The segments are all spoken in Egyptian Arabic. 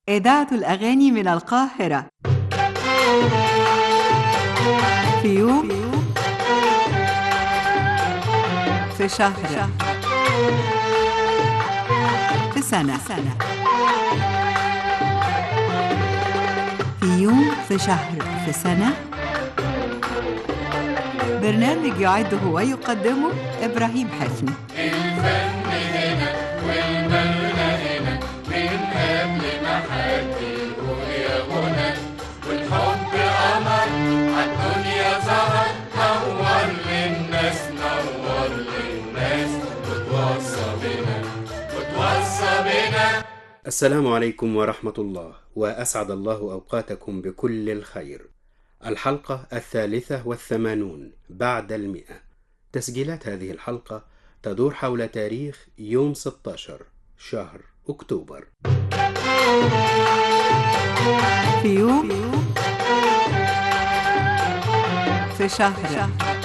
إذاعة الأغاني من القاهرة في يوم في شهر في سنة في يوم في شهر في سنة برنامج يعده ويقدمه إبراهيم حفني الفن هنا والمغنى هنا من قبل ما حد يقول يا غنى والحب قمر عالدنيا ظهر نور للناس نور للناس وتوصى بنا وتوصى بنا السلام عليكم ورحمة الله وأسعد الله أوقاتكم بكل الخير الحلقة الثالثة والثمانون بعد المئة تسجيلات هذه الحلقة تدور حول تاريخ يوم 16 شهر أكتوبر في يوم في شهر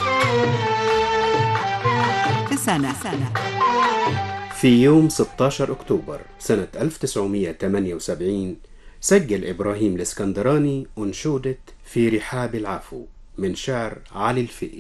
في سنة في يوم 16 أكتوبر سنة 1978 سجل إبراهيم الإسكندراني أنشودة في رحاب العفو من شعر علي الفقي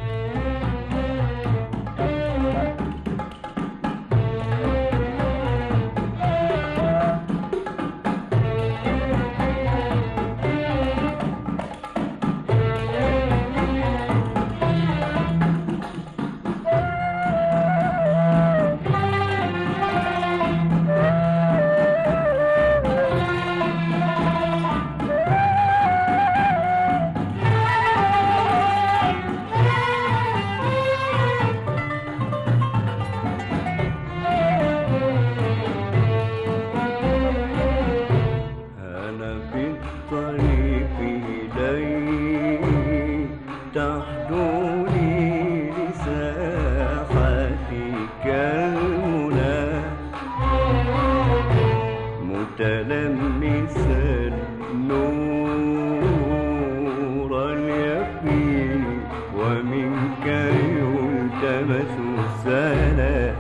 أنا في الطريق إليك تحدوني لساحتك المنى متلمسا نور اليقين ومنك يلتمس السلام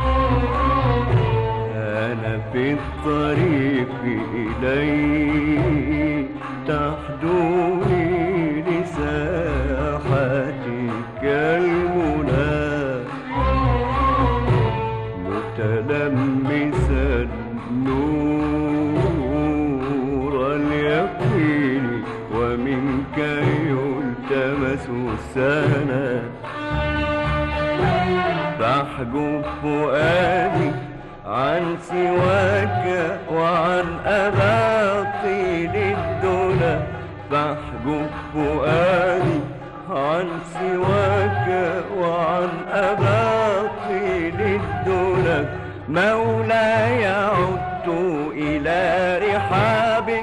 أنا في الطريق إليك تحدوني لساحتك المنى متلمسا نور اليقين ومنك يلتمس السنة فاحجب فؤادي عن سواك وعن أباطيل الدنا فاحجب فؤادي عن سواك وعن أباطيل الدنا مولاي عدت إلى رحابك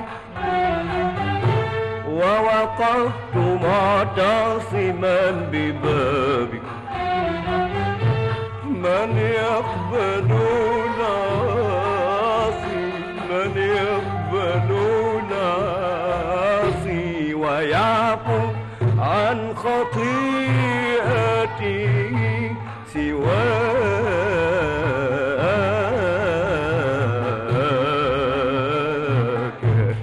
ووقفت معتصما ببابك من يقبل ناصي من يقبل ناصي ويعفو عن خطيئتي سواك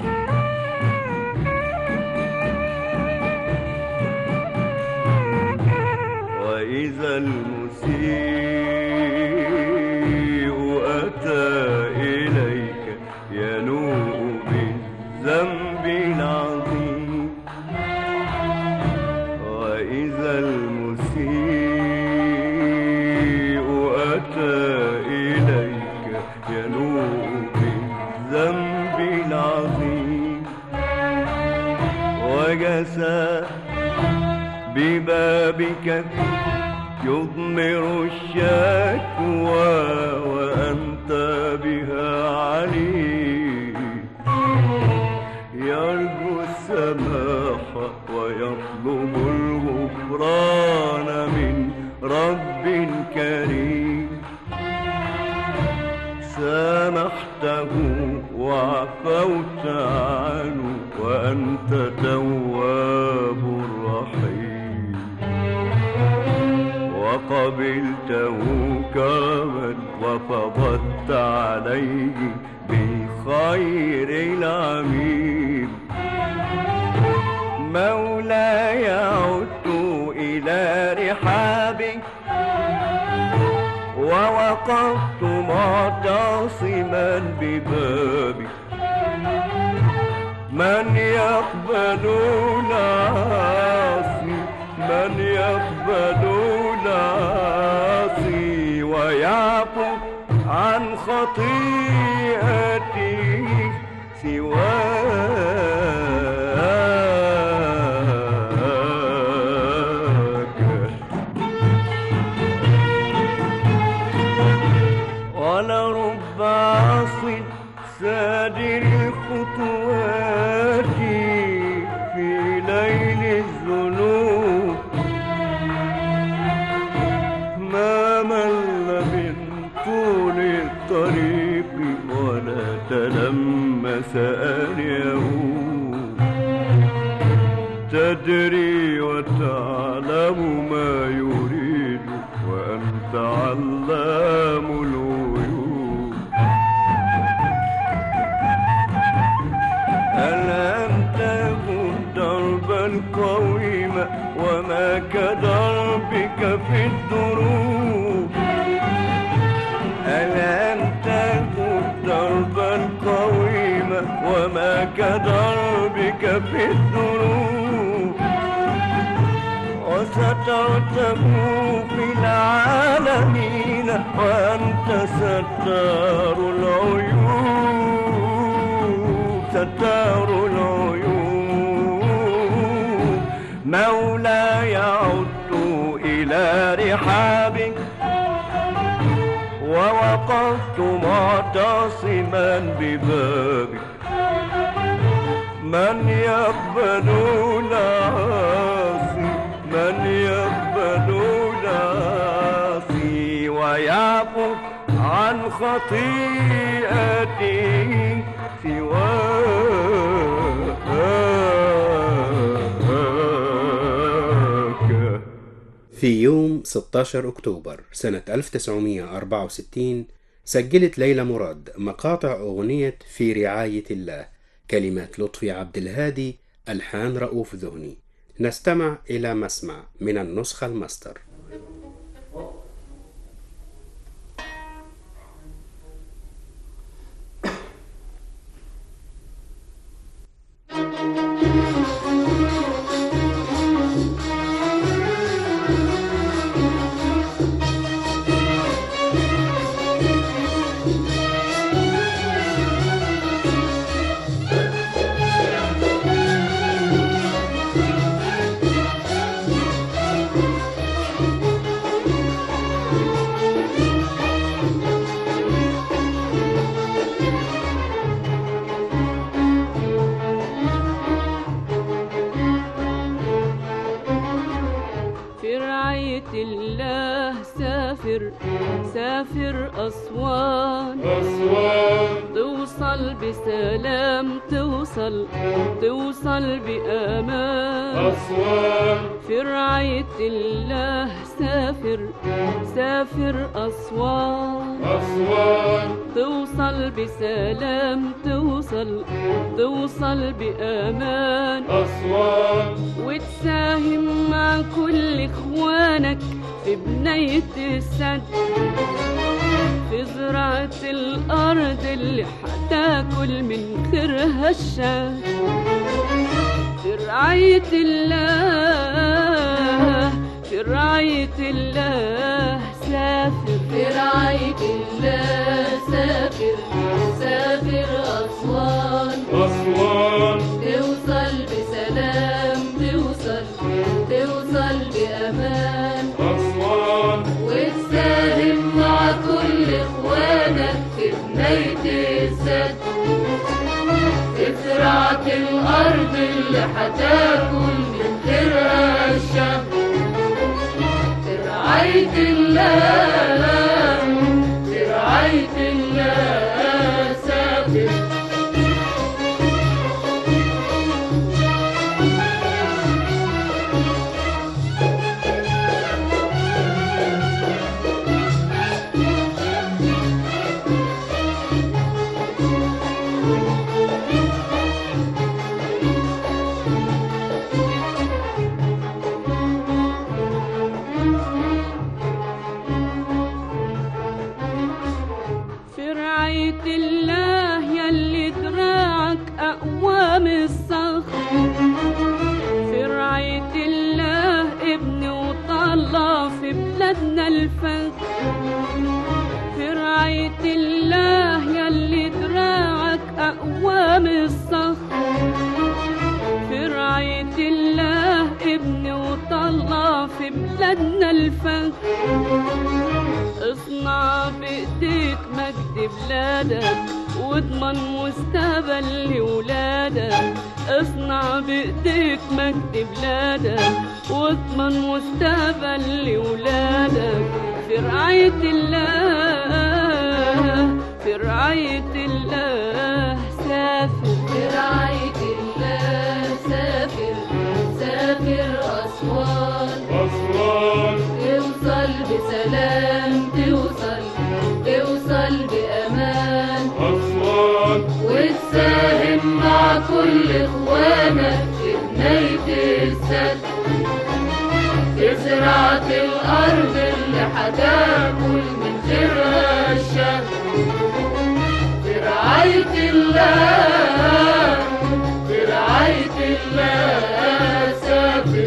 وإذا المسيء أتى إليك ينوء بالذنب العظيم وإذا المسيء أتى إليك ينوء بالذنب العظيم وجسى ببابك يضمر الشكوى وأنت بها عليم يرجو السماح ويطلب الغفران من رب كريم سامحته وعفوت عنه وأنت تواب رحيم وقبلته كرما وفضت عليه بالخير خير العميد مولاي عدت إلى رحابك ووقفت معتصما ببابك من يقبل العاصي من يقبل العاصي ويعفو عن خطيئتي سواك ولرب عاص سادر الخطوات في ليل الذنوب ما مل من طول الطريق ولا تلمس أن يهوب تدري وتعلم ما يريد وأنت علام الغيوب ألم تكن دربا قويما وما كدربك في الدروب ألم تكن دربا قويما وما كدربك في الدروب وسترته في العالمين وأنت ستار العيوب ستار العيوب مولاي عدت إلى رحابك ووقفت معتصما ببابك من يقبل العاصي من يقبل العاصي ويعفو عن خطيئتي سواك في يوم 16 أكتوبر سنة 1964 سجلت ليلى مراد مقاطع أغنية في رعاية الله كلمات لطفي عبد الهادي ألحان رؤوف ذهني نستمع إلى مسمع من النسخة الماستر في رعاية الله سافر سافر أسوان أسوان توصل بسلام توصل توصل بأمان أسوان في رعاية الله سافر سافر أسوان أسوان توصل بسلام توصل توصل بأمان أسوان وتساهم مع كل اخوانك في بنية السد في زراعة الأرض اللي هتاكل من خيرها الشام في رعاية الله في رعاية الله سافر في رعاية الله سافر سافر أسوان أسوان توصل بسلام توصل توصل بأمان أسوان وتساهم مع كل اخوانك في بنية السد في زراعة الأرض اللي هتاكل من خيرها الشام في رعاية الله في رعاية الله سافر الفخ في رعاية الله يلي دراعك أقوى من الصخر في رعاية الله ابني وطلع في بلادنا الفخر اصنع بايديك مجد بلادك واضمن مستقبل لولادك اصنع بايديك مجد بلادك واضمن مستقبل لولادك في رعاية الله في رعاية الله سافر برعاية الله سافر سافر أسوان أسوان توصل بسلام توصل توصل بأمان أسوان وتساهم مع كل إخوانك في بناية السد في زراعة الأرض اللي هتاكل من خيرها الشهد في رعاية الله في رعاية الله سافر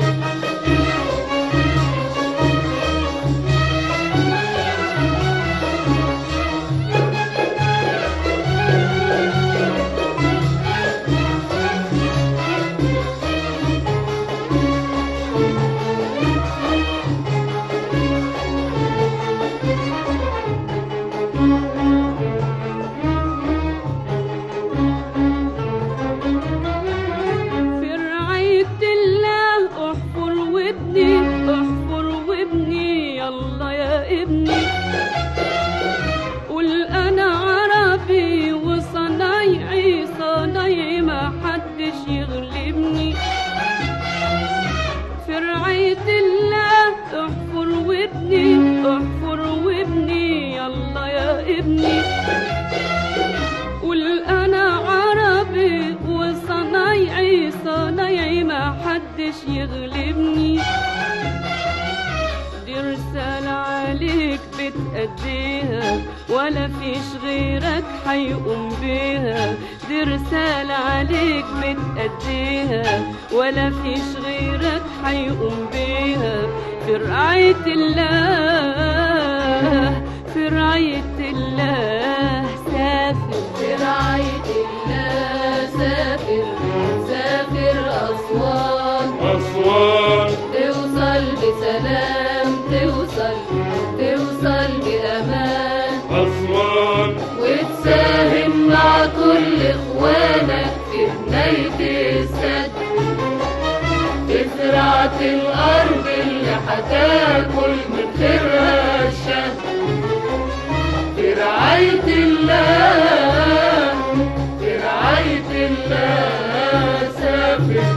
في رعاية الله احفر وابني احفر وابني يلا يا ابني قول انا عربي وصنايعي صنايعي ما حدش يغلبني في رعاية الله احفر وابني احفر وابني يلا يا ابني قول انا عربي وصنايعي صنايعي ما حدش يغلبني دي رسالة عليك بتأديها ولا فيش غيرك حيقوم بيها دي رسالة عليك بتأديها ولا فيش غيرك حيقوم بيها في رعاية الله في رعاية الله سافر برعاية الله سافر سافر أسوان أسوان توصل بسلام توصل توصل بأمان أسوان وتساهم مع كل إخوانك في بناية السد في زراعة الأرض اللي هتاكل من خيرها الشهد في رعاية الله في رعاية الله سافر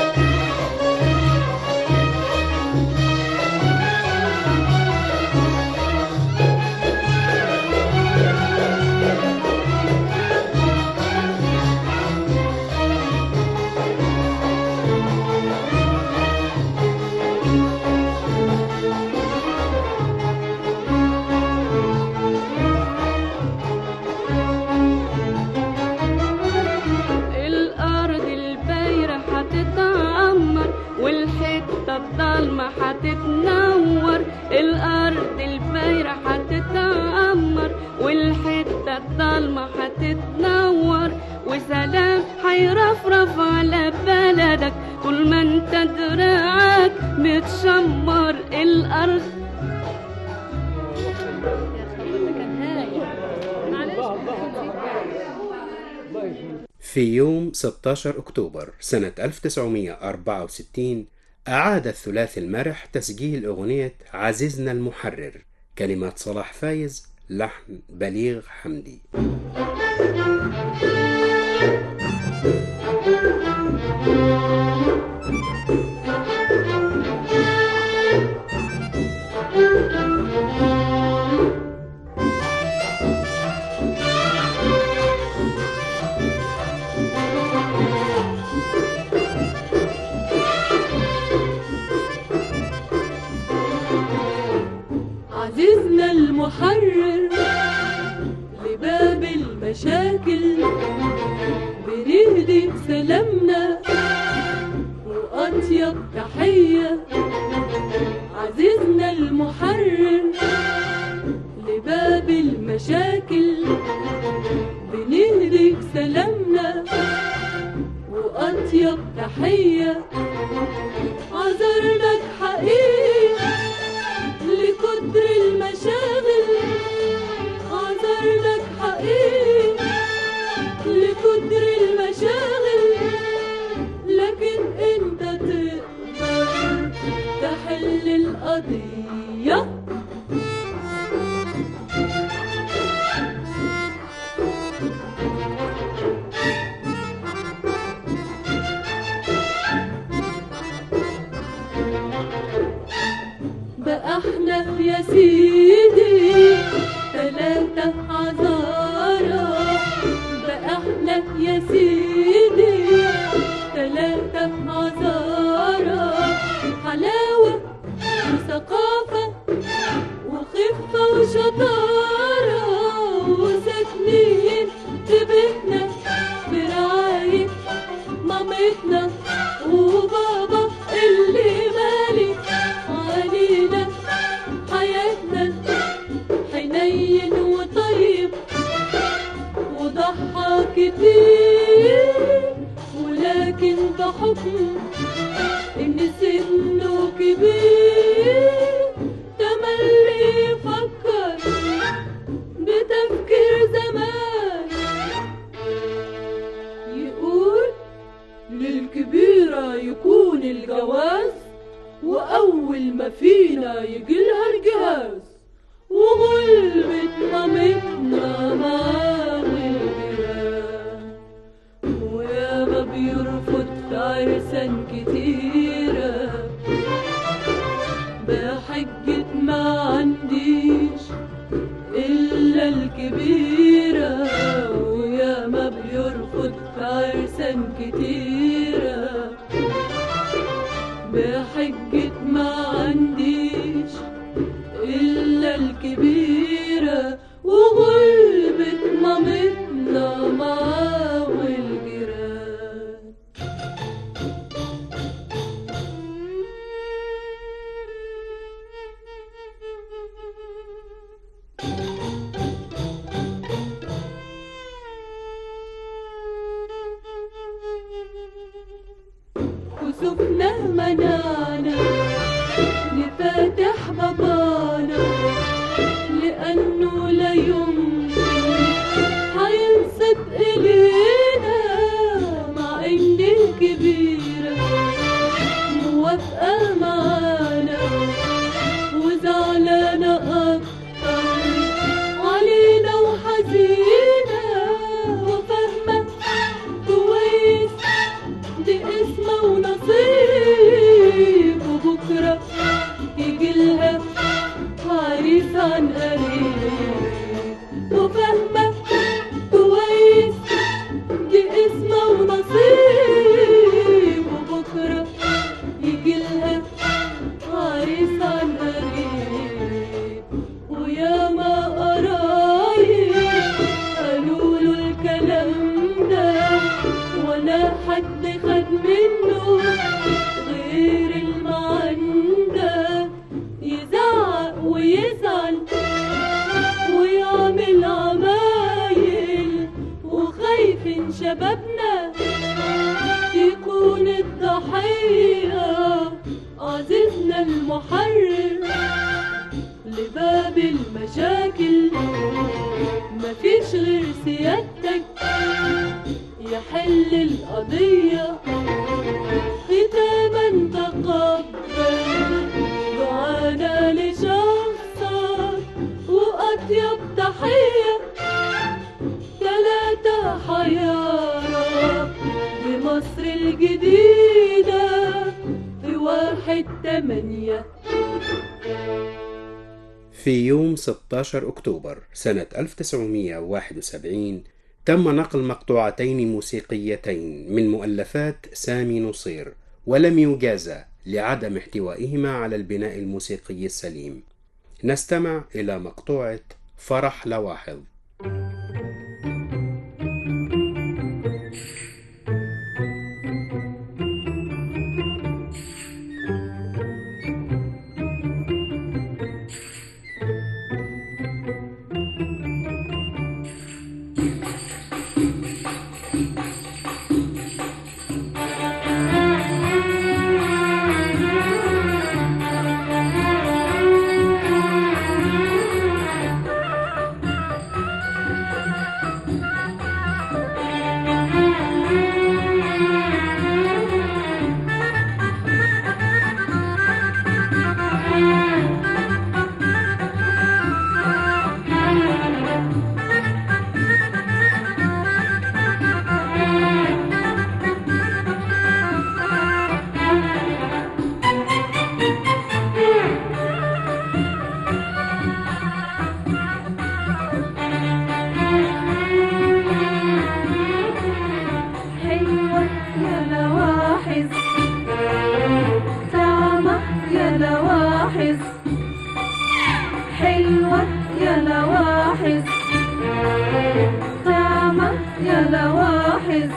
الأرض البايرة هتتعمر والحتة الضلمة هتتنور الأرض البايرة هتتعمر والحتة الضلمة هتتنور وسلام هيرفرف على بلدك طول ما انت دراعك متشمر الأرض في يوم 16 أكتوبر سنة 1964 أعاد الثلاثي المرح تسجيل أغنية عزيزنا المحرر كلمات صلاح فايز لحن بليغ حمدي عزيزنا المحرر لباب المشاكل بنهدي سلامنا وأطيب تحية عزيزنا المحرر استلمنا وأطيب تحية عذرناك حقيقي لكتر المشاغل عذرناك حقيقي لكتر المشاغل لكن انت تقدر تحل القضيه بقى احنا يا سيدي تلاتة عذارى بقى احنا يا سيدي تلاتة عذارى حلاوة وثقافة وخفة وشطارة وساكنين في بيتنا برعاية مامتنا وبابا اللي مالي علينا حياتنا حنين وطيب وضحى كتير ولكن بحكم ان سنه كبير تملي يفكر بتفكير زمان يقول للكبيرة يكون الجواز وأول ما فينا يجيلها الجهاز وغلبة مامتنا مع الجيران وياما بيرفض في عرسان كتيرة بحجة ما عنديش إلا الكبيرة وياما بيرفض في عرسان كتيرة بحجة ما عنديش إلا الكبيرة وغلبة مامتنا معاه والجيران وسفنا منانا نفاتح بابانا لأنه لا يمكن هينصت إلينا مع إن الكبيرة موافقة معانا وزعلانة أكتر علينا وحزينة وفاهمة كويس دي اسمه ونصيب وبكرة يجيلها عريس عن قريب وفاهمة كويس دي اسمه ونصيب وبكرة يجيلها عريس عن قريب وياما قرايب قالوا له الكلام ده ولا حد خد منه غير المعندة يزعق ويزعل ويعمل عمايل وخايف إن شبابنا يكون الضحية عزيزنا المحرر لباب المشاكل مفيش غير سيادتك يحل القضية ختاما تقبل دعانا لشخصك وأطيب تحية تلاتة حيارى بمصر الجديدة في واحد تمانية في يوم 16 أكتوبر سنة 1971 تم نقل مقطوعتين موسيقيتين من مؤلفات سامي نصير ولم يجازى لعدم احتوائهما على البناء الموسيقي السليم نستمع إلى مقطوعة فرح لواحظ لواحظ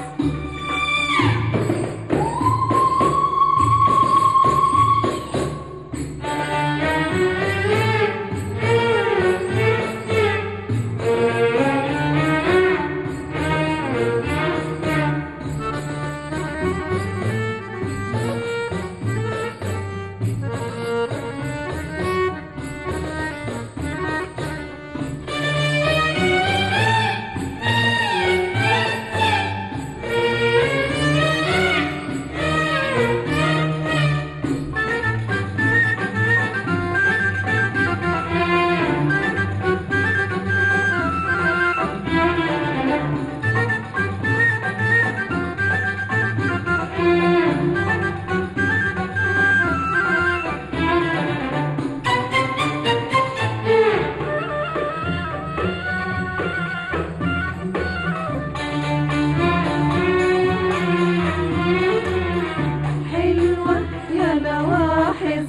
حلوة يا لواحظ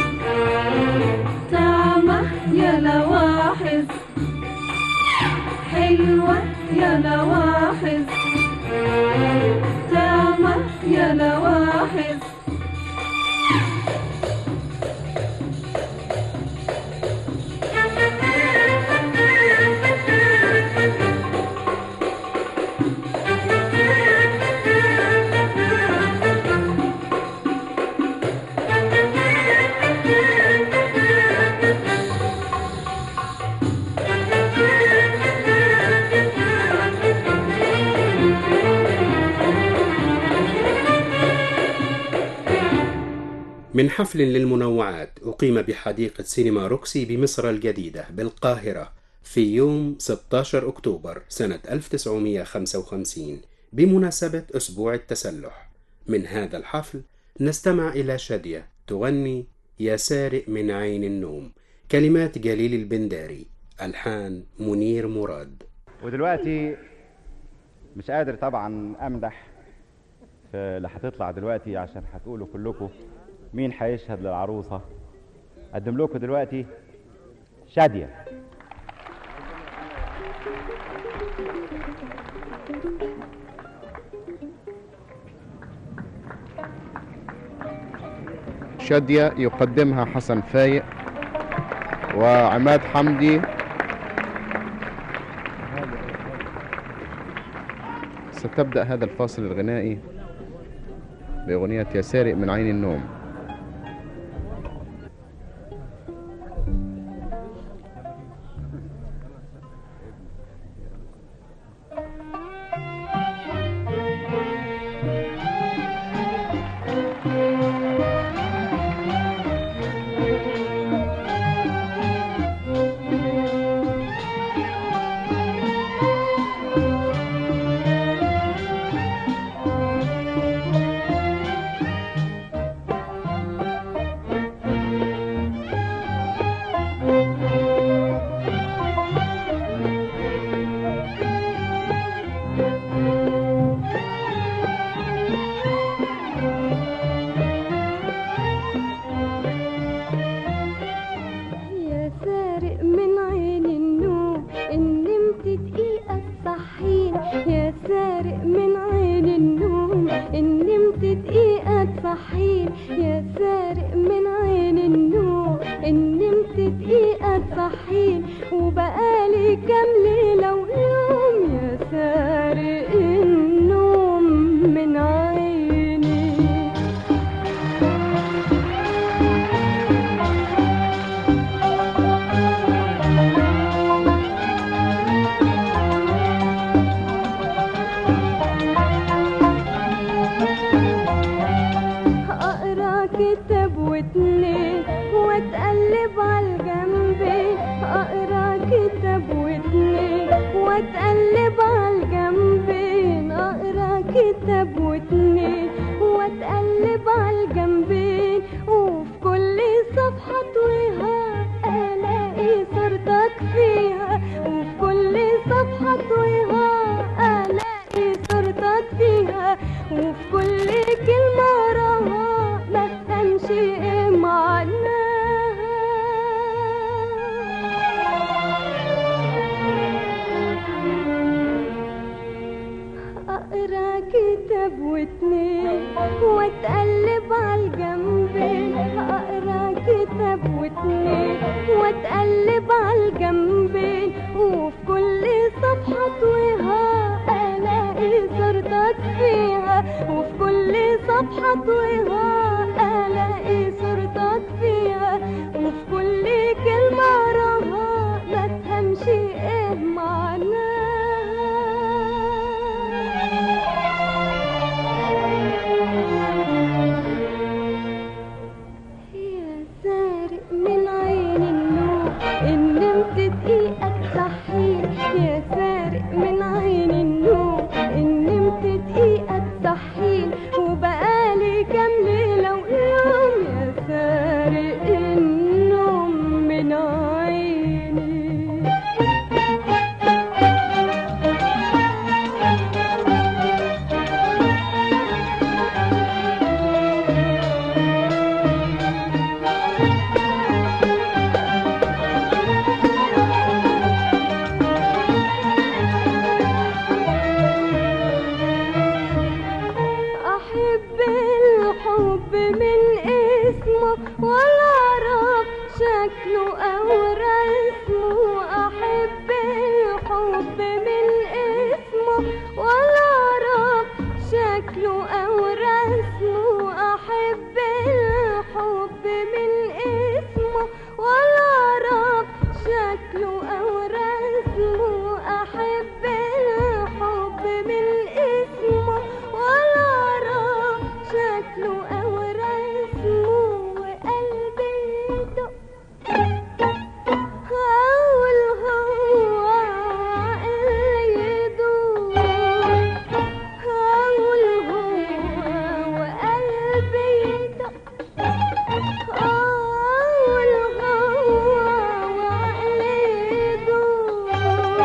طعمة يا لواحظ حلوة يا لواحظ طعمة يا لواحظ من حفل للمنوعات أقيم بحديقة سينما روكسي بمصر الجديدة بالقاهرة في يوم 16 أكتوبر سنة 1955 بمناسبة أسبوع التسلح من هذا الحفل نستمع إلى شادية تغني يا سارق من عين النوم كلمات جليل البنداري ألحان منير مراد ودلوقتي مش قادر طبعا امدح في اللي هتطلع دلوقتي عشان هتقولوا كلكم مين هيشهد للعروسه اقدم لكم دلوقتي شاديه شادية يقدمها حسن فايق وعماد حمدي ستبدأ هذا الفاصل الغنائي بأغنية يا سارق من عين النوم يا سارق من عين النوم إن نمت دقيقة تصحين يا سارق من عين النوم إن نمت دقيقة تصحين يا سارق من عين النوم إن نمت دقيقة تصحين وبقالي كام ليلة ويوم يا سارق النوم من عيني اقرا كتاب واتنين واتقلب على الجنبين اقرا كتاب واتنين واتقلب على الجنبين اقرا كتاب واتنين واتقلب على الجنبين وفي كل صفحة طويها الاقي صورتك فيها وفي كل صفحة طويها الاقي صورتك فيها وفي كل كلمة وراها ما افهمش ايه معناها اقرا كتاب واتنين واتقلب عالجنبين اقرا كتاب واتنين واتقلب عالجنبين وفي كل صفحة طويها الاقي صورتك فيها وفي كل صفحة طويها الاقي صورتك فيها وفي كل كلمة اقراها ما تفهمش ايه معناها يا سارق من عين النور ان نمت دقيقة تصحيني يا سارق من عين النور ان نمت دقيقة تصحيني وبقالي كام ليلة ويوم يا سارق النوم من عيني أحب الحب من اسمه ولا أعرف شكله أو رسمه أحب الحب من اسمه ولا أعرف شكله أو رسمه أحب الحب من اسمه ولا أعرف شكله أو رسمه أحب الحب من اسمه ولا أعرف شكله أو رسمه وقلبي يدق أول هو عقلي يدور أول هو وقلبي يدق أول هو وعقلي يدور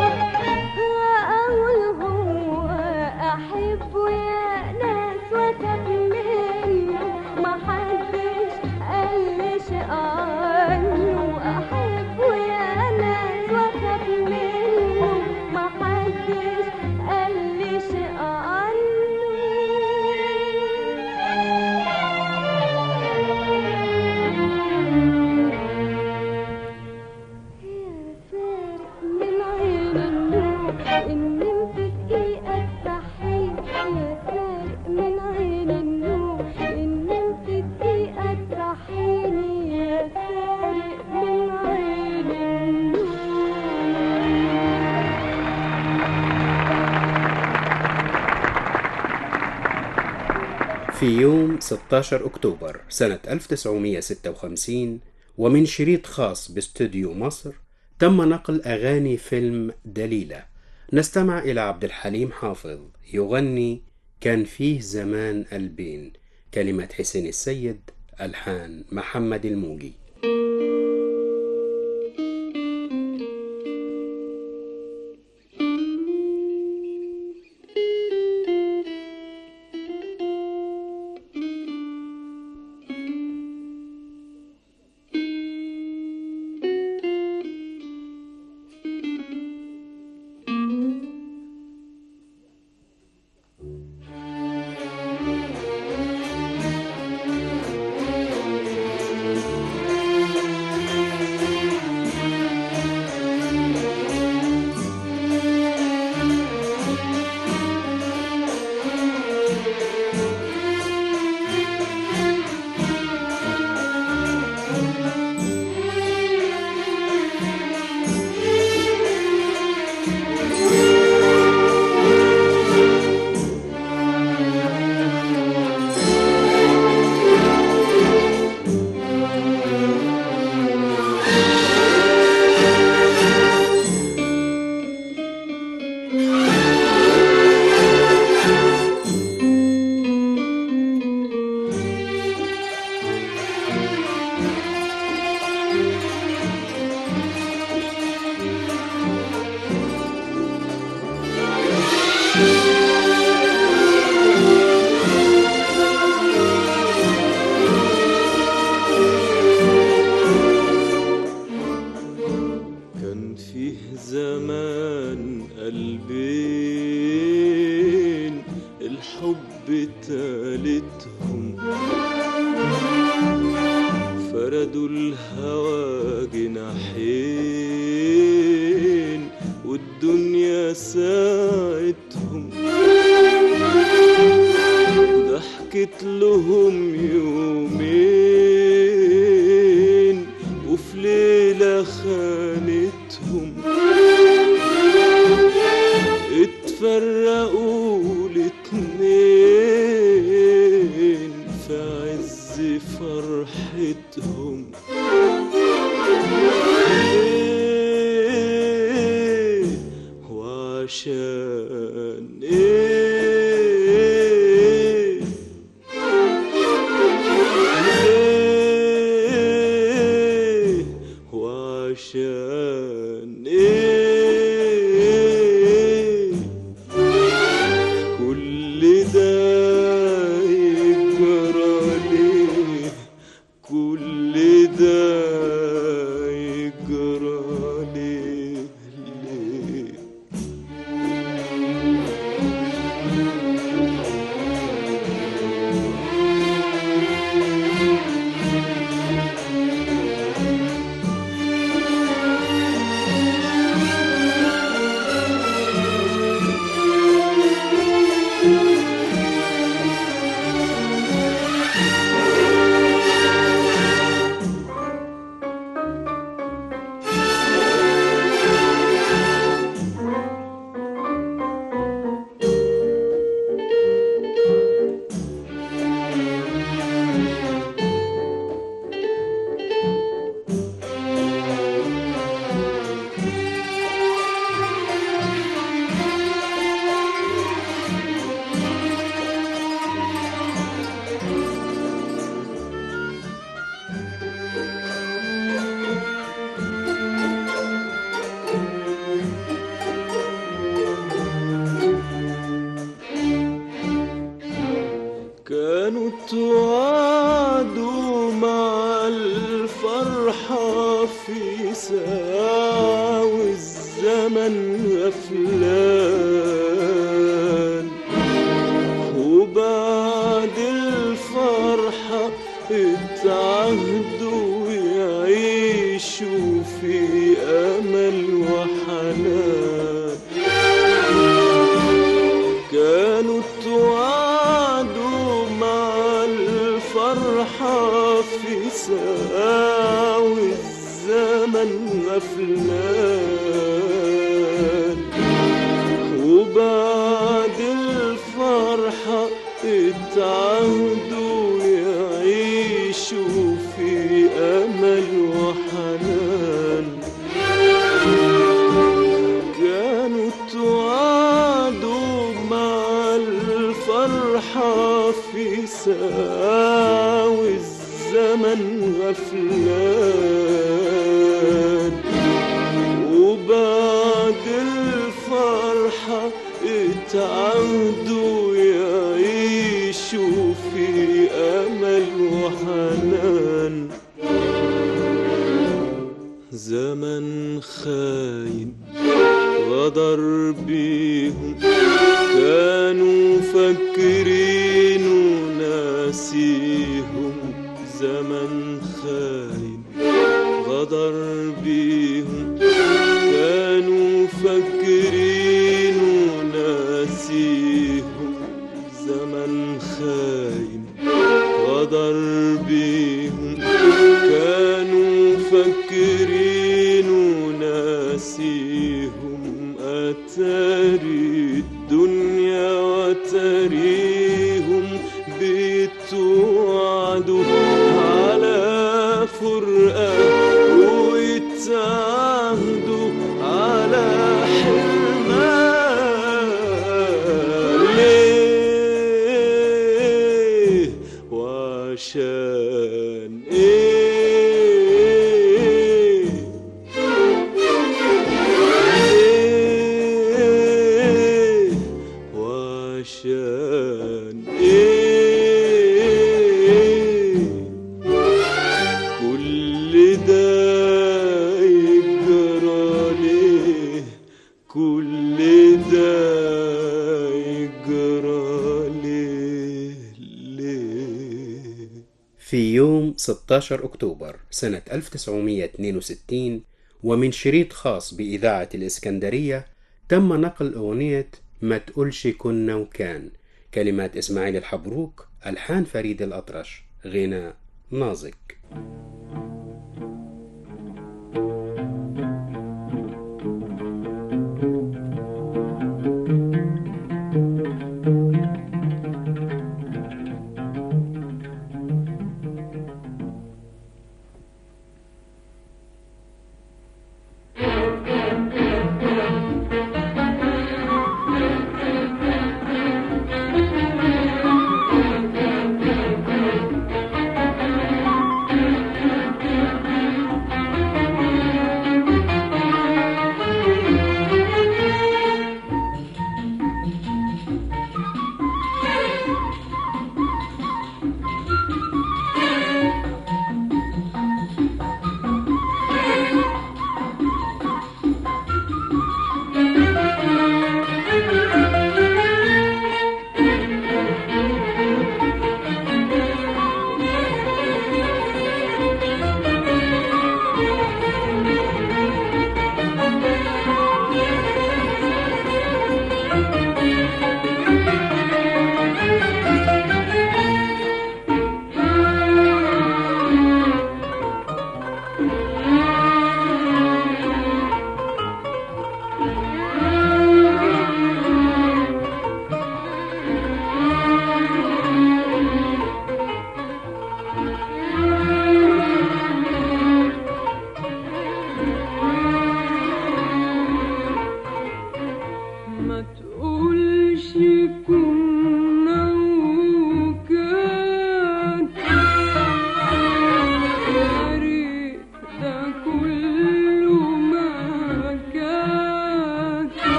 أول هو أحبه يا ناس وأخاف منه محدش قالش عنه أحبه يا ناس وأخاف منه محدش قالش عنه يا سارق من عين النور إن نمت دقيقة تصحيني يا سارق من عين النور إن نمت دقيقة تصحيني يا سارق من عين النور في يوم 16 أكتوبر سنة 1956 ومن شريط خاص باستوديو مصر تم نقل أغاني فيلم دليلة نستمع إلى عبد الحليم حافظ يغني كان فيه زمان قلبين كلمة حسين السيد ألحان محمد الموجي يا الحب تالتهم فردوا الهوى جناحين والدنيا ساعتهم ضحكت لهم يومين وفي ليلة خانتهم اتفرقوا الاتنين في عز فرحتهم ايه وعشان ايه ايه وعشان ايه كل ده يجرى ليه كل ده يجرى ليه ليه كانوا توعدوا مع الفرحة في ساعة والزمن غفلان وبعد الفرحة اتعهدوا يعيشوا في أمل وحنان كانوا توعدوا مع الفرحة في ساعة والزمن غفلان وبعد الفرحة اتعهدوا يعيشوا في أمل وحنان كانوا توعدوا مع الفرحة في ساعة والزمن غفلان وبعد الفرحة اتعودوا يعيشوا في أمل وحنان زمن خاين غدر بيهم كانوا فاكرين وناسيهم زمن خاين غدر بيهم كانوا فاكرين وناسيهم زمن خاين غدر بيهم كانوا فاكرين وناسيهم أتاري الدنيا وتريهم بتوعدوا على فرقة ويتعهدوا على حرمان ليه وعشان ايه ايه وعشان ايه كل ده يجرى ليه كل ده يجرى ليه ليه في يوم 16 أكتوبر سنة 1962 ومن شريط خاص بإذاعة الإسكندرية تم نقل أغنية ما تقولش كنا وكان كلمات إسماعيل الحبروك ألحان فريد الأطرش غناء نازك Thank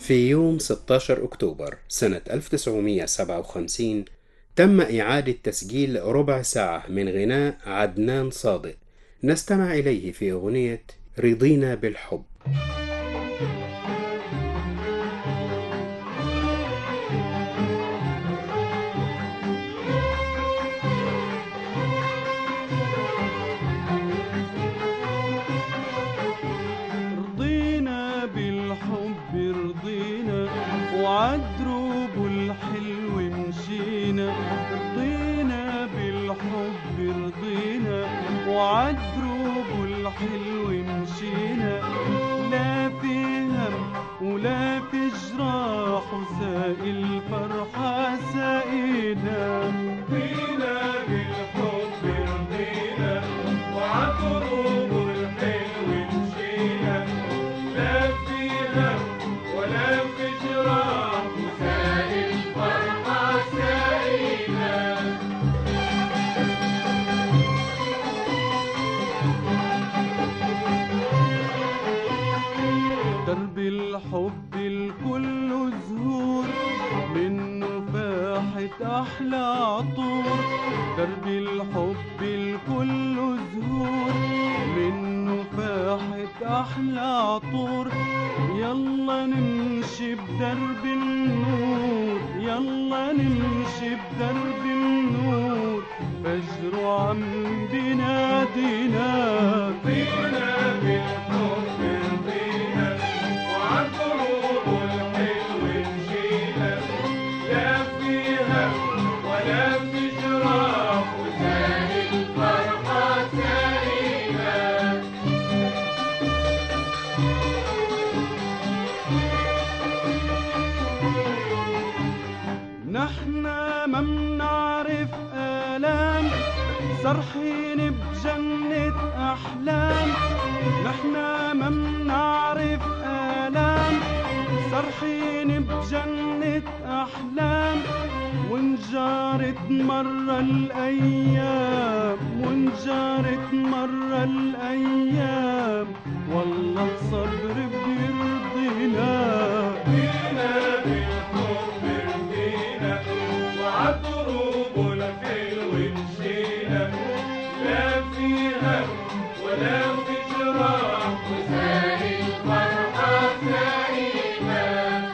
في يوم 16 أكتوبر سنة 1957 تم إعادة تسجيل ربع ساعة من غناء عدنان صادق نستمع إليه في أغنية رضينا بالحب رضينا بالحب رضينا وعدروب الحلو مشينا رضينا بالحب رضينا وعدروب الحلو مشينا لا في هم ولا في جراح وسائل الفرحة سائنا رضينا بالحب رضينا وعدروب الحلو مشينا لا في هم ولا في جراح وسائل الفرحة سائنا درب الحب الكل زهور منه فاحت احلى عطور درب الحب الكل زهور منه فاحت احلى عطور يلا نمشي بدرب النور يلا نمشي بدرب النور فجر عم بنادينا فينا بالحب رضينا وعن قلوب الحلو مشينا لا فيها ولا في جراح وسائل الفرحة سائلة نحنا ما منعرف آلام سرحين بجنة أحلام نحنا ما منعرف آلام سرحين بجنة أحلام وانجارت مرة الأيام وانجارت مرة الأيام والله صبر بيرضينا بينا بالحب رضينا وعالضروب الحلو مشينا لا فيها ولا في جراح وسائل الفرحة سائمة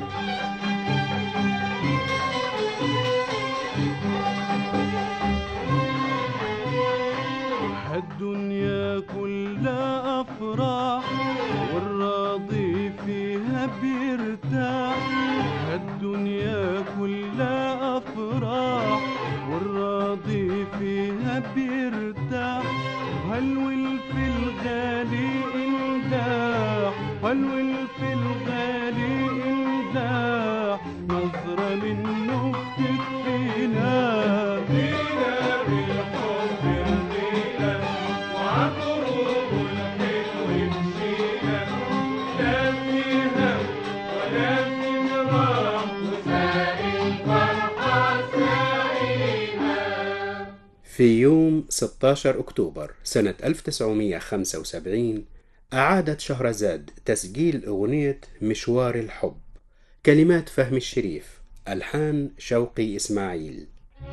هالدنيا كلها أفراح والراضي فيها بيرتاح هالدنيا كلها أفراح والراضي فيها بيرتاح هالولف الغالي انداح هالولف الغالي انداح نظرة منه بتكفينا فينا بالحب رضينا وعالضروب الحلو مشينا لا فيها ولا في جراح وسائل فرحة سائمة في يوم 16 أكتوبر سنة 1975 أعادت شهرزاد تسجيل أغنية مشوار الحب كلمات فهمي الشريف ألحان شوقي إسماعيل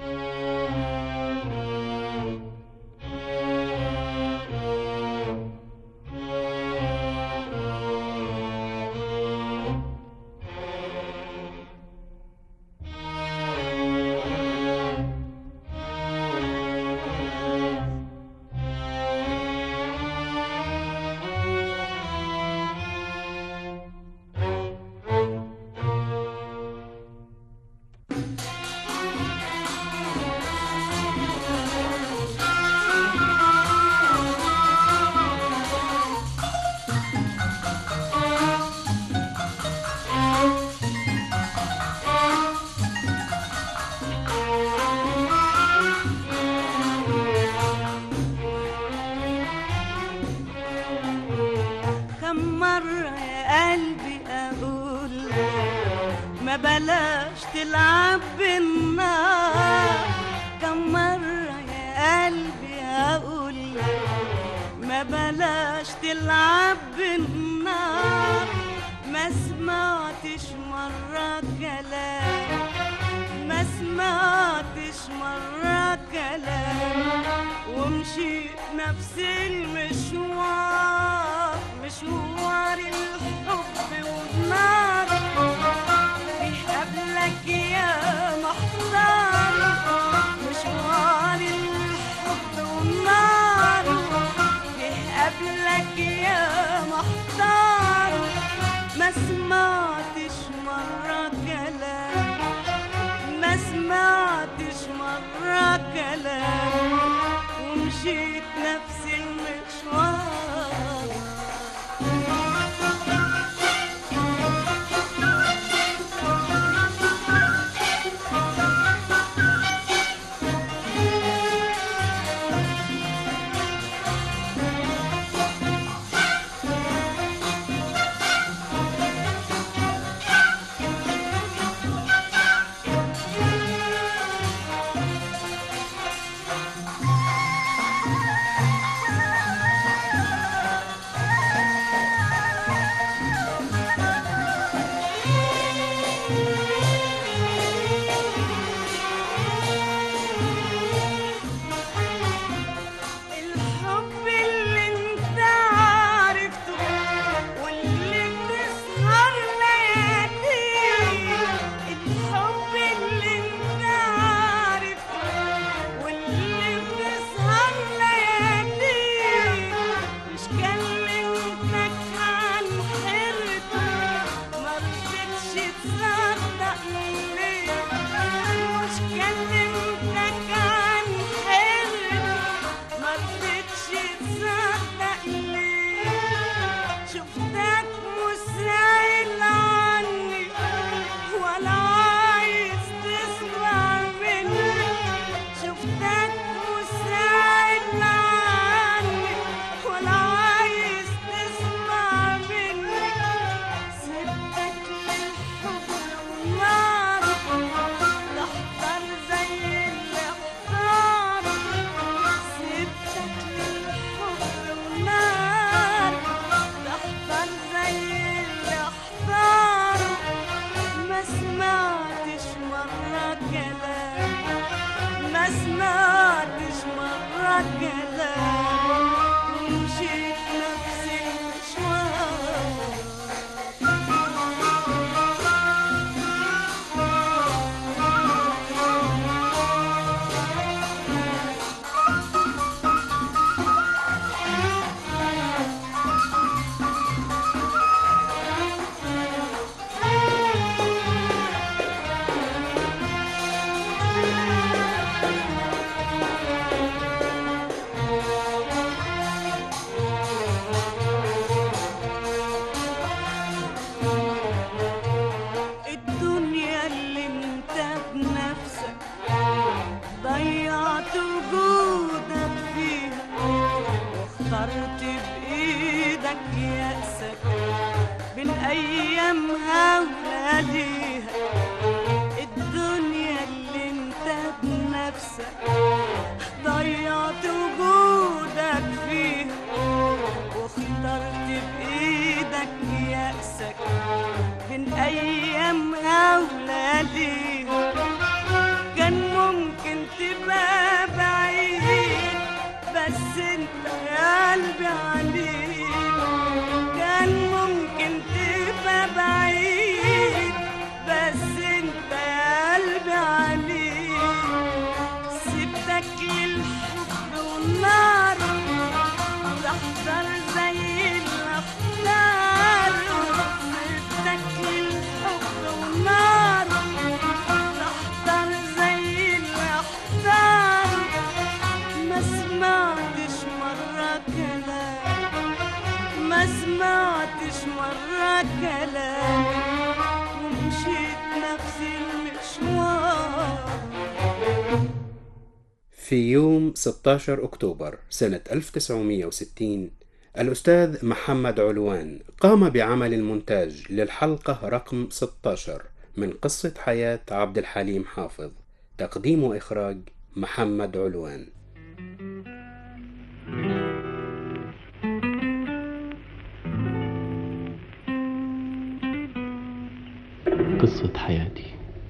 كم مرة يا قلبي أقول ما بلاش تلعب بالنار كم مرة يا قلبي أقول ما بلاش تلعب بالنار ما ما سمعتش مرة كلام ما سمعتش مرة كلام ومشيت نفس المشوار مشوار الحب والنار فيه قبلك يا محضر مشوار الحب والنار فيه قبلك يا محضر ما سمعتش مرة كلام ما سمعتش مرة كلام ومشيت نفس المشوار الحب اللي انت عرفته واللي بتسهر لياليه الحب اللي انت عرفته واللي بتسهر لياليه مش كلمتك عن حيرته ما رضيتش تصدق ليه مش كلمتك عن حيرته ما رضيتش تصدق ليه شفتك مسائل عني ولا عايز تسمع مني شفتك مسائل عني ولا عايز تسمع مني سبتك للحب والنار تحضر زي اللي احتار سبتك للحب والنار تحضر زي اللي احتار ما سمعتش مرة كلام ما سمعتش مرة كلام ومشيت نفس المشوار الدنيا اللي انت بنفسك ضيعت وجودك فيها واخترت بايدك يأسك بين ايامها ولاديها الدنيا اللي انت بنفسك ضيعت وجودك فيها واخترت بايدك يأسك بين ايامها ولاديها كان ممكن تبقى بعيد بس انت يا قلبي عليك كان ممكن تبقى بعيد بس انت يا قلبي عليك سبتك للحب والنار تحضر زي الاختار سبتك للحب والنار تحضر زي الاختار ما سمعتش مرة كلام ما سمعتش مرة كلام ومشيت نفس المشوار في يوم 16 أكتوبر سنة 1960 الأستاذ محمد علوان قام بعمل المونتاج للحلقة رقم 16 من قصة حياة عبد الحليم حافظ تقديم وإخراج محمد علوان قصة حياتي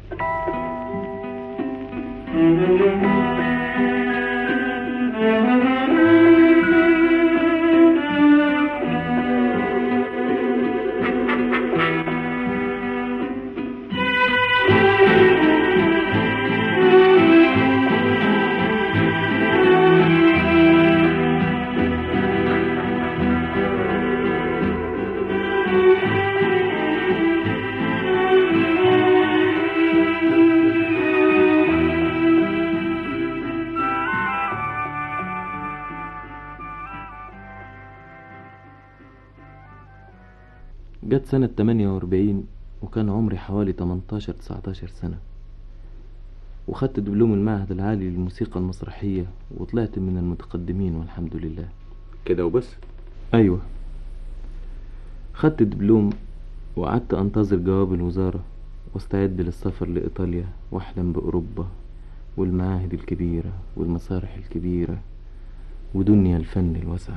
جت سنة 48 وكان عمري حوالي 18 19 سنة وخدت دبلوم المعهد العالي للموسيقى المسرحية وطلعت من المتقدمين والحمد لله كده وبس أيوة خدت الدبلوم وقعدت أنتظر جواب الوزارة واستعد للسفر لإيطاليا وأحلم بأوروبا والمعاهد الكبيرة والمسارح الكبيرة ودنيا الفن الواسعة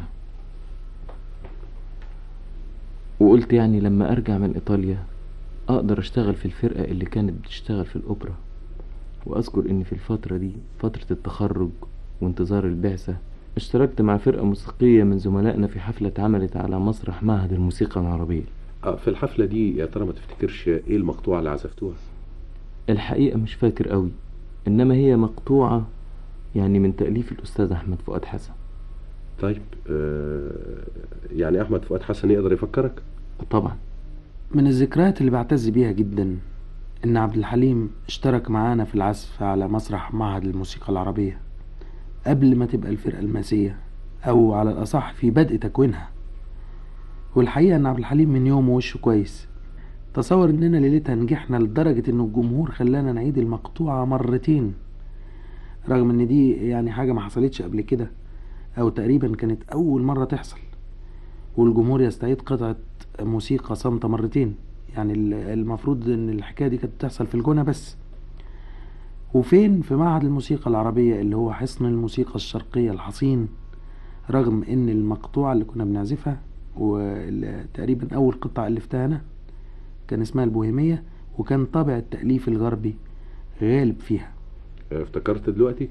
وقلت يعني لما أرجع من إيطاليا أقدر أشتغل في الفرقة اللي كانت بتشتغل في الأوبرا وأذكر إن في الفترة دي فترة التخرج وانتظار البعثة اشتركت مع فرقة موسيقية من زملائنا في حفلة اتعملت على مسرح معهد الموسيقى العربية اه في الحفلة دي يا ترى ما تفتكرش ايه المقطوعة اللي عزفتوها الحقيقة مش فاكر قوي إنما هي مقطوعة يعني من تأليف الأستاذ أحمد فؤاد حسن طيب آه يعني احمد فؤاد حسن يقدر يفكرك طبعا من الذكريات اللي بعتز بيها جدا إن عبد الحليم اشترك معانا في العزف على مسرح معهد الموسيقى العربية قبل ما تبقى الفرقة الماسية أو على الأصح في بدء تكوينها والحقيقة إن عبد الحليم من يومه وشه كويس تصور إننا ليلتها نجحنا لدرجة إن الجمهور خلانا نعيد المقطوعة مرتين رغم إن دي يعني حاجة ما حصلتش قبل كده أو تقريبا كانت أول مرة تحصل والجمهور يستعيد قطعة موسيقى صامتة مرتين يعني ال- المفروض إن الحكاية دي كانت بتحصل في الجونة بس وفين في معهد الموسيقى العربية اللي هو حصن الموسيقى الشرقية الحصين رغم إن المقطوعة اللي كنا بنعزفها وتقريبا أول قطعة ألفتها أنا كان اسمها البوهيمية وكان طابع التأليف الغربي غالب فيها آه، افتكرت دلوقتي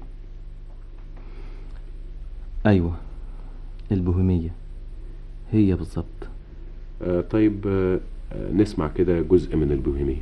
أيوة البوهيمية هي بالظبط آه طيب آه آه، نسمع كده جزء من البوهيمية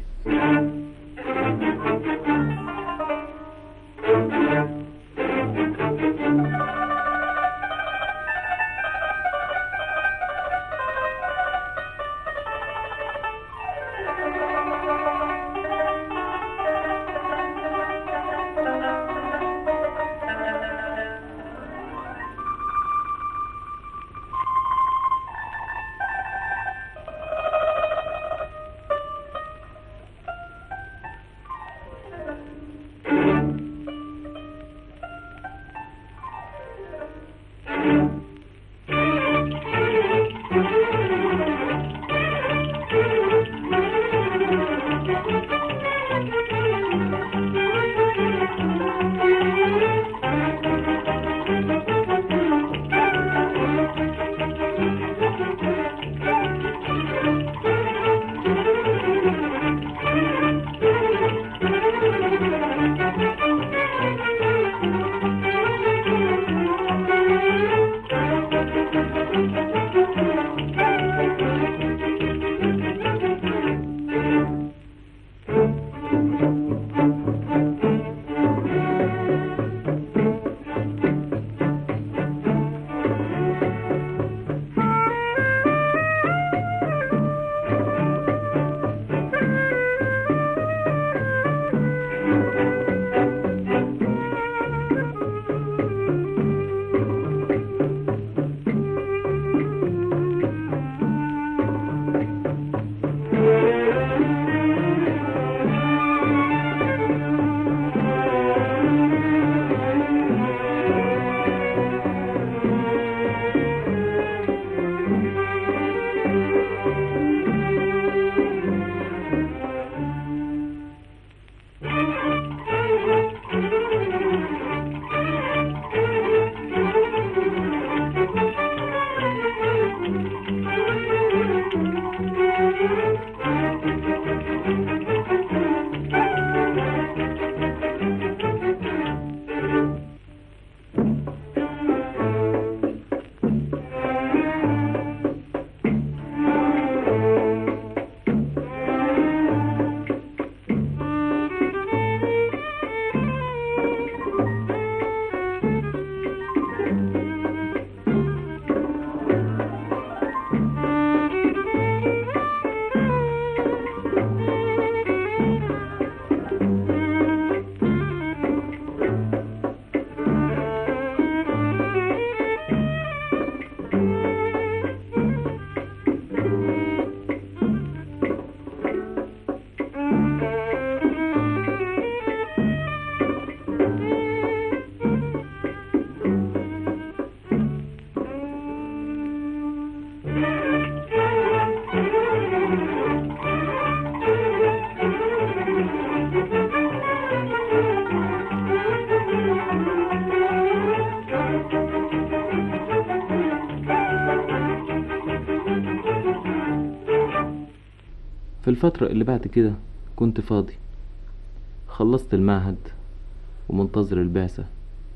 الفترة اللي بعد كده كنت فاضي خلصت المعهد ومنتظر البعثة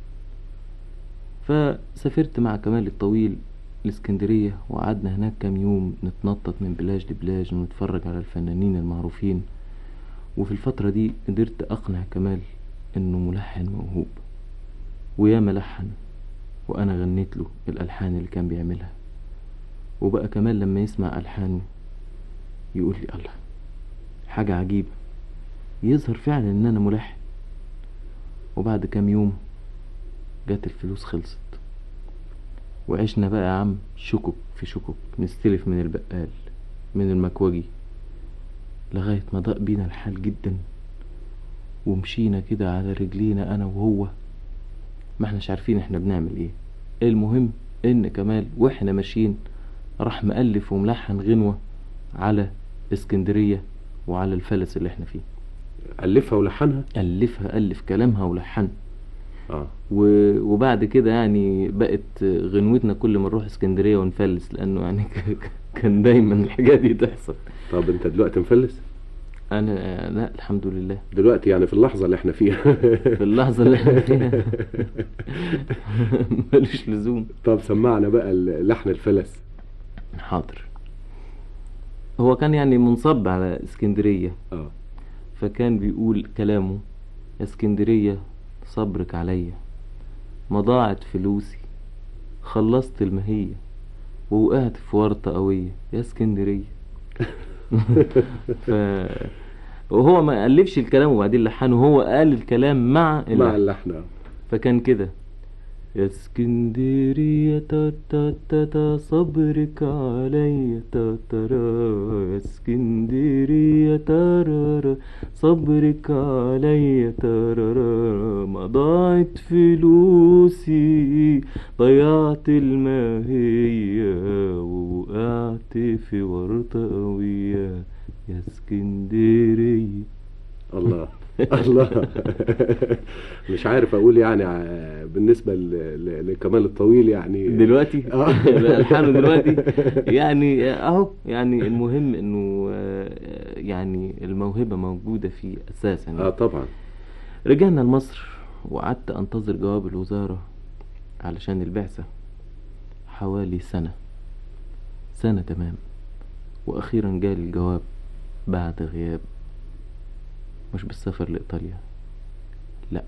فسافرت مع كمال الطويل الاسكندرية وقعدنا هناك كام يوم نتنطط من بلاج لبلاج ونتفرج على الفنانين المعروفين وفي الفترة دي قدرت أقنع كمال إنه ملحن موهوب وياما لحن وأنا غنيت له الألحان اللي كان بيعملها وبقى كمال لما يسمع ألحاني يقول لي الله حاجة عجيبة يظهر فعلا إن أنا ملحن وبعد كام يوم جت الفلوس خلصت وعشنا بقى يا عم شكك في شكك نستلف من البقال من المكوجي لغاية ما ضاق بينا الحال جدا ومشينا كده على رجلينا أنا وهو ما احناش عارفين احنا بنعمل ايه المهم ان كمال واحنا ماشيين راح مألف وملحن غنوة على اسكندرية وعلى الفلس اللي احنا فيه ألفها ولحنها ألفها ألف كلامها ولحنها اه و- وبعد كده يعني بقت غنوتنا كل ما نروح اسكندرية ونفلس لأنه يعني ك- ك- كان دايما الحاجة دي تحصل طب انت دلوقتي مفلس أنا لا الحمد لله دلوقتي يعني في اللحظة اللي احنا فيها في اللحظة اللي احنا فيها ملوش لزوم طب سمعنا بقى لحن الفلس حاضر هو كان يعني منصب على اسكندرية اه فكان بيقول كلامه يا اسكندرية صبرك عليا ما ضاعت فلوسي خلصت المهية ووقعت في ورطة قوية يا اسكندرية ف... وهو ما ألفش الكلام وبعدين لحنه هو قال الكلام مع مع اللحن اللحن آه. فكان كده يا اسكندرية تا تا تا تا صبرك عليا تا ترى يا اسكندرية ترى صبرك عليا ترى ما ضاعت فلوسي ضيعت الماهية ووقعت في ورطة قوية يا اسكندرية الله الله مش عارف اقول يعني ع- بالنسبه ل- ل- لكمال الطويل يعني دلوقتي آه. الحانه دلوقتي يعني اهو يعني المهم انه آه، يعني الموهبه موجوده فيه اساسا اه طبعا رجعنا لمصر وقعدت انتظر جواب الوزاره علشان البعثه حوالي سنه سنه تمام واخيرا جالي الجواب بعد غياب مش بالسفر لايطاليا لا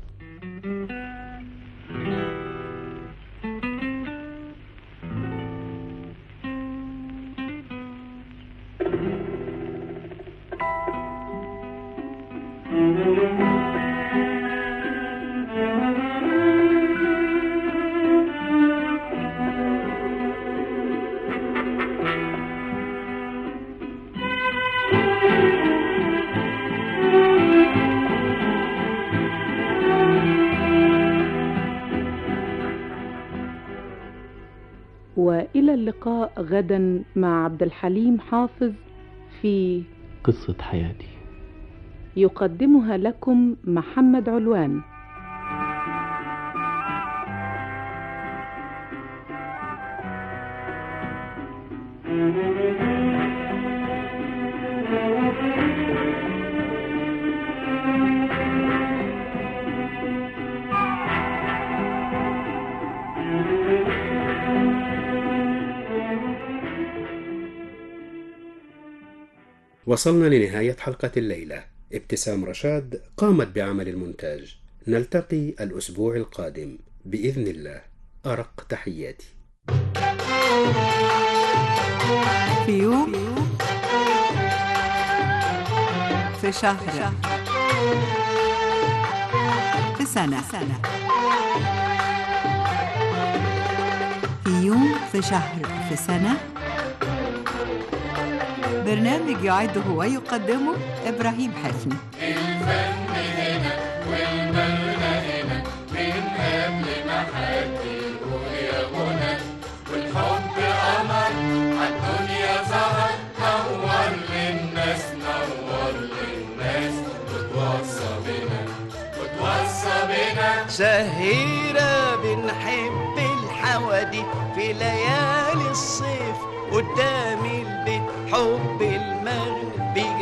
والى اللقاء غدا مع عبد الحليم حافظ في قصه حياتي يقدمها لكم محمد علوان وصلنا لنهاية حلقة الليلة ابتسام رشاد قامت بعمل المونتاج نلتقي الأسبوع القادم بإذن الله أرق تحياتي في يوم في شهر في سنة في يوم في شهر في سنة برنامج يعده ويقدمه إبراهيم حفني الفن هنا والمغنى هنا من قبل ما حد يقول يا غنى والحب قمر عالدنيا ظهر نور للناس نور للناس وتوصى بنا وتوصى بنا سهيرة بنحب الحوادي في ليالي الصيف قدام البيت حب المغرب بيجي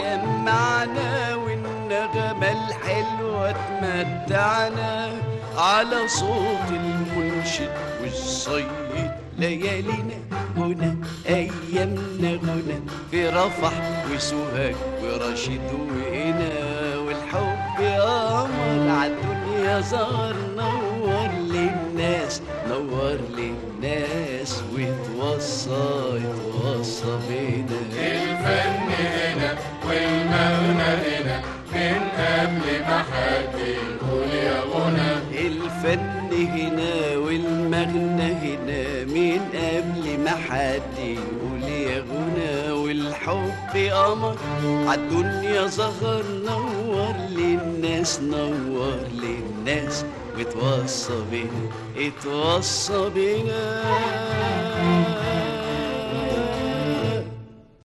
سمعنا والنغمة الحلوة تمتعنا على صوت المنشد والصيد ليالينا هنا أيامنا هنا في رفح وسوهاج ورشيد وهنا والحب قمر عالدنيا ظهر نور للناس نور للناس وتوصى يتوصى بينا الفن هنا والمغنى هنا من قبل ما حد يقول يا غنى الفن هنا والمغنى هنا من قبل ما حد يقول يا غنى والحب قمر عالدنيا ظهر نور للناس نور للناس وتوصى بينا اتوصى بينا